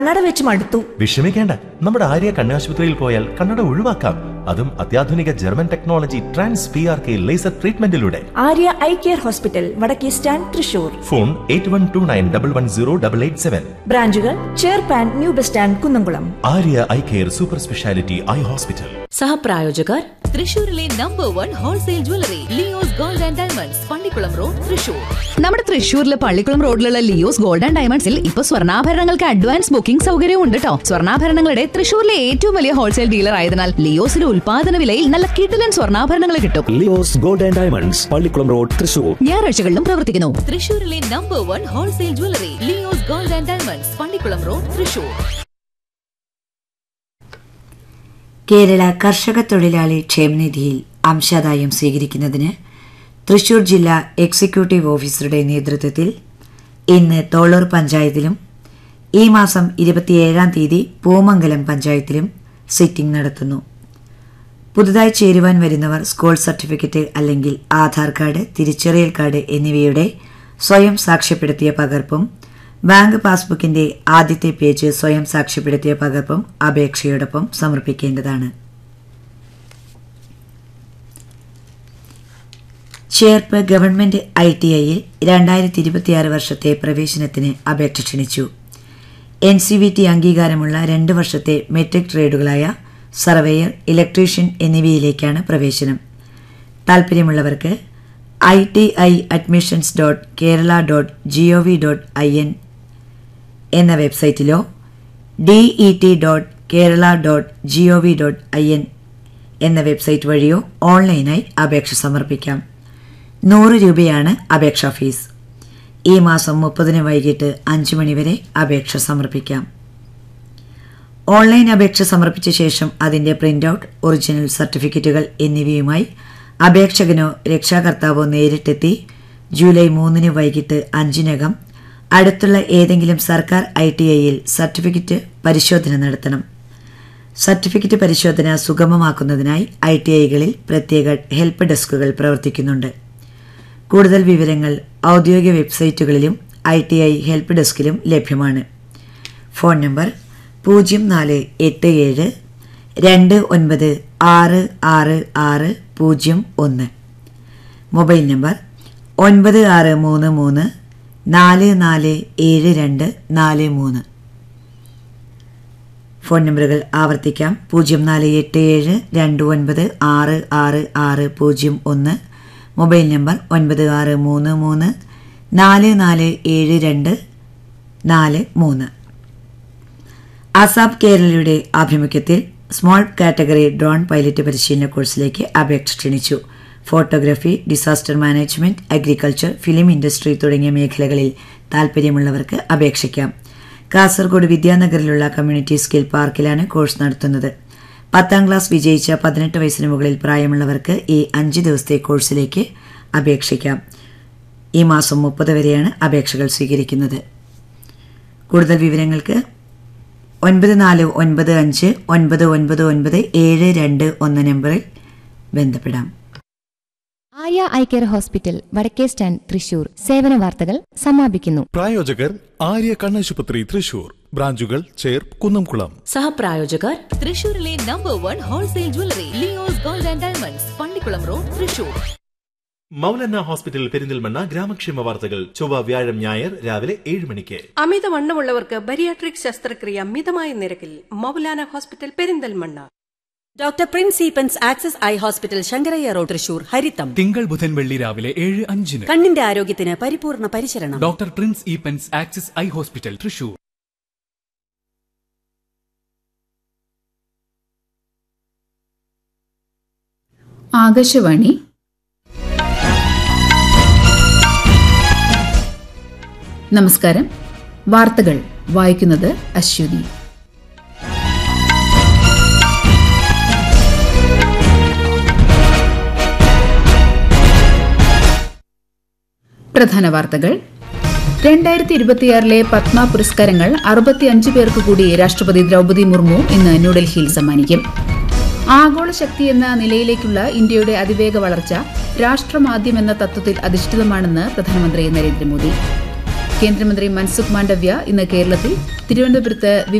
കണ്ണട വെച്ച് മടുത്തു വിഷമിക്കേണ്ട നമ്മുടെ ആര്യ കണ്ണാശുപത്രിയിൽ പോയാൽ കണ്ണട ഒഴിവാക്കാം അതും അത്യാധുനിക German technology trans P R K laser ട്രീറ്റ്മെന്റിലൂടെ ആര്യ ഐ കെയർ ഹോസ്പിറ്റൽ വടക്കേ stand Thrissur phone eight one two nine double one zero double eight seven ബ്രാഞ്ചുകൾ ചേർപ്പാൻ new bus stand Kunnamkulam Arya eye care super speciality eye hospital സഹപ്രായോജകർ തൃശൂരിലെ number one wholesale jewellery Leo's gold and diamonds Pallikkulam road Thrissur നമ്മുടെ തൃശൂരിലെ പള്ളിക്കുളം റോഡിലുള്ള Leo's gold and ഡയമണ്ട്സിൽ ഇപ്പൊ സ്വർണ്ണാഭരണങ്ങൾക്ക് അഡ്വാൻസ് ബുക്കിംഗ് സൗകര്യവും ഉണ്ട് കേട്ടോ സ്വർണ്ണാഭരണങ്ങളുടെ തൃശൂരിലെ ഏറ്റവും വലിയ ഹോൾസെയിൽ ഡീലർ ആയതിനാൽ ലിയോസിലെ ഉൽപാദന വിലയിൽ നല്ല കിടിലൻ സ്വർണ്ണാഭരണങ്ങൾ കിട്ടും Leo's gold and diamonds Pallikkulam road Thrissur ഞായറാഴ്ചകളിലും പ്രവർത്തിക്കുന്നു തൃശൂരിലെ number one wholesale jewellery Leo's gold and diamonds Pallikkulam road Thrissur Kerala കർഷക തൊഴിലാളി ക്ഷേമനിധിയിൽ അംശാദായം സ്വീകരിക്കുന്നതിന് തൃശൂർ ജില്ലാ എക്സിക്യൂട്ടീവ് ഓഫീസറുടെ നേതൃത്വത്തിൽ ഇന്ന് തോളൂർ പഞ്ചായത്തിലും ഈ മാസം ഇരുപത്തിയേഴാം തീയതി പൂമംഗലം പഞ്ചായത്തിലും സിറ്റിംഗ് നടത്തുന്നു പുതുതായി ചേരുവാൻ വരുന്നവർ സ്കൂൾ സർട്ടിഫിക്കറ്റ് അല്ലെങ്കിൽ ആധാർ കാർഡ് തിരിച്ചറിയൽ കാർഡ് എന്നിവയുടെ സ്വയം സാക്ഷ്യപ്പെടുത്തിയ പകർപ്പും ബാങ്ക് പാസ്ബുക്കിന്റെ ആദ്യത്തെ പേജ് സ്വയം സാക്ഷ്യപ്പെടുത്തിയ പകർപ്പും അപേക്ഷയോടൊപ്പം സമർപ്പിക്കേണ്ടതാണ് ചേർപ്പ് ഗവൺമെന്റ് ഐ ടി ഐയിൽ രണ്ടായിരത്തി ഇരുപത്തിയാറ് വർഷത്തെ പ്രവേശനത്തിന് അപേക്ഷ ക്ഷണിച്ചു എൻ സി വി ടി അംഗീകാരമുള്ള രണ്ട് വർഷത്തെ മെട്രിക് ട്രേഡുകളായ സർവേയർ ഇലക്ട്രീഷ്യൻ എന്നിവയിലേക്കാണ് പ്രവേശനം താൽപ്പര്യമുള്ളവർക്ക് I T I admissions dot Kerala dot G O V dot I N എന്ന വെബ്സൈറ്റിലോ D E T dot Kerala dot G O V dot I N എന്ന വെബ്സൈറ്റ് വഴിയോ ഓൺലൈനായി അപേക്ഷ സമർപ്പിക്കാം നൂറ് രൂപയാണ് അപേക്ഷാ ഫീസ് ഈ മാസം മുപ്പതിന് വൈകിട്ട് അഞ്ച് മണിവരെ അപേക്ഷ സമർപ്പിക്കാം ഓൺലൈൻ അപേക്ഷ സമർപ്പിച്ച ശേഷം അതിന്റെ പ്രിന്റ് ഔട്ട് ഒറിജിനൽ സർട്ടിഫിക്കറ്റുകൾ എന്നിവയുമായി അപേക്ഷകനോ രക്ഷാകർത്താവോ നേരിട്ടെത്തി ജൂലൈ മൂന്നിന് വൈകിട്ട് അഞ്ചിനകം അടുത്തുള്ള ഏതെങ്കിലും സർക്കാർ ഐ ടി ഐയിൽ സർട്ടിഫിക്കറ്റ് പരിശോധന നടത്തണം സർട്ടിഫിക്കറ്റ് പരിശോധന സുഗമമാക്കുന്നതിനായി ഐ ടി ഐകളിൽ പ്രത്യേക ഹെൽപ്പ് ഡെസ്കുകൾ പ്രവർത്തിക്കുന്നുണ്ട് കൂടുതൽ വിവരങ്ങൾ ഔദ്യോഗിക വെബ്സൈറ്റുകളിലും ഐ ടി ഐ ഹെൽപ്പ് ഡെസ്കിലും ലഭ്യമാണ് ഫോൺ നമ്പർ പൂജ്യം നാല് എട്ട് ഏഴ് രണ്ട് ഒൻപത് ആറ് ആറ് ആറ് പൂജ്യം ഒന്ന് മൊബൈൽ നമ്പർ ഒൻപത് ആറ് മൂന്ന് മൂന്ന് നാല് നാല് ഏഴ് രണ്ട് നാല് മൂന്ന് ഫോൺ നമ്പറുകൾ ആവർത്തിക്കാം പൂജ്യം നാല് എട്ട് ഏഴ് രണ്ട് ഒൻപത് ആറ് ആറ് ആറ് പൂജ്യം ഒന്ന് മൊബൈൽ നമ്പർ ഒൻപത് ആറ് മൂന്ന് മൂന്ന് നാല് നാല് ഏഴ് രണ്ട് നാല് മൂന്ന് അസാബ് കേരളയുടെ ആഭിമുഖ്യത്തിൽ സ്മോൾ കാറ്റഗറി ഡ്രോൺ പൈലറ്റ് പരിശീലന കോഴ്സിലേക്ക് അപേക്ഷ ക്ഷണിച്ചു photography disaster management agriculture film industry തുടങ്ങിയ മേഖലകളിൽ താൽപ്പര്യമുള്ളവർക്ക് അപേക്ഷിക്കാം കാസർഗോഡ് വിദ്യാനഗറിലുള്ള കമ്മ്യൂണിറ്റി സ്കിൽ പാർക്കിലാണ് കോഴ്സ് നടത്തുന്നത് പത്താം ക്ലാസ് വിജയിച്ച പതിനെട്ട് വയസ്സിന് മുകളിൽ പ്രായമുള്ളവർക്ക് ഈ അഞ്ച് ദിവസത്തെ കോഴ്സിലേക്ക് അപേക്ഷിക്കാം ഈ മാസം മുപ്പത് വരെയാണ് അപേക്ഷകൾ സ്വീകരിക്കുന്നത് കൂടുതൽ വിവരങ്ങൾക്ക് ഒൻപത് നാല് ഒൻപത് അഞ്ച് ഒൻപത് ഒൻപത് ഒൻപത് ഏഴ് രണ്ട് ഒന്ന് നമ്പറിൽ ബന്ധപ്പെടാം ആര്യ ഐ കെയർ ഹോസ്പിറ്റൽ വടക്കേ സ്റ്റാൻഡ് തൃശൂർ സേവന വാർത്തകൾ സമാപിക്കുന്നു പ്രായോജകർ ആര്യ കണ്ണാശുപത്രി തൃശൂർ ബ്രാഞ്ചുകൾ ചേർ കുന്നംകുളം സഹപ്രായോജകർ തൃശൂരിലെ number one wholesale jewellery Leo's gold and diamonds Pallikkulam road Thrissur Moulana hospital Perinthalmanna ഗ്രാമക്ഷേമ വാർത്തകൾ ചൊവ്വ വ്യാഴം ഞായർ രാവിലെ ഏഴ് മണിക്ക് അമിതവണ്ണമുള്ളവർക്ക് ബരിയാട്രിക് ശസ്ത്രക്രിയ മിതമായ നിരക്കിൽ Moulana hospital Perinthalmanna doctor Prince Eappen's access eye hospital Sankarayya road Thrissur ഹരിത്തം തിങ്കൾ ബുധൻ വെള്ളി രാവിലെ ഏഴ് അഞ്ചിന് കണ്ണിന്റെ ആരോഗ്യത്തിന് പരിപൂർണ പരിചരണം doctor Prince Eappen's axis eye hospital Thrissur Akashvani നമസ്കാരം വാർത്തകൾ വായിക്കുന്നത് അശ്വതി പ്രധാന വാർത്തകൾ രണ്ടായിരത്തി ഇരുപത്തിയാറിലെ പത്മ പുരസ്കാരങ്ങൾ അറുപത്തിയഞ്ച് പേർക്ക് കൂടി രാഷ്ട്രപതി ദ്രൗപദി മുർമു ഇന്ന് ന്യൂഡൽഹിയിൽ സമ്മാനിക്കും ആഗോള ശക്തി എന്ന നിലയിലേക്കുള്ള ഇന്ത്യയുടെ അതിവേഗ വളർച്ച രാഷ്ട്രമാദ്യം എന്ന തത്വത്തിൽ അധിഷ്ഠിതമാണെന്ന് പ്രധാനമന്ത്രി നരേന്ദ്രമോദി കേന്ദ്രമന്ത്രി മൻസുഖ് മാണ്ഡവ്യ ഇന്ന് കേരളത്തിൽ തിരുവനന്തപുരത്ത്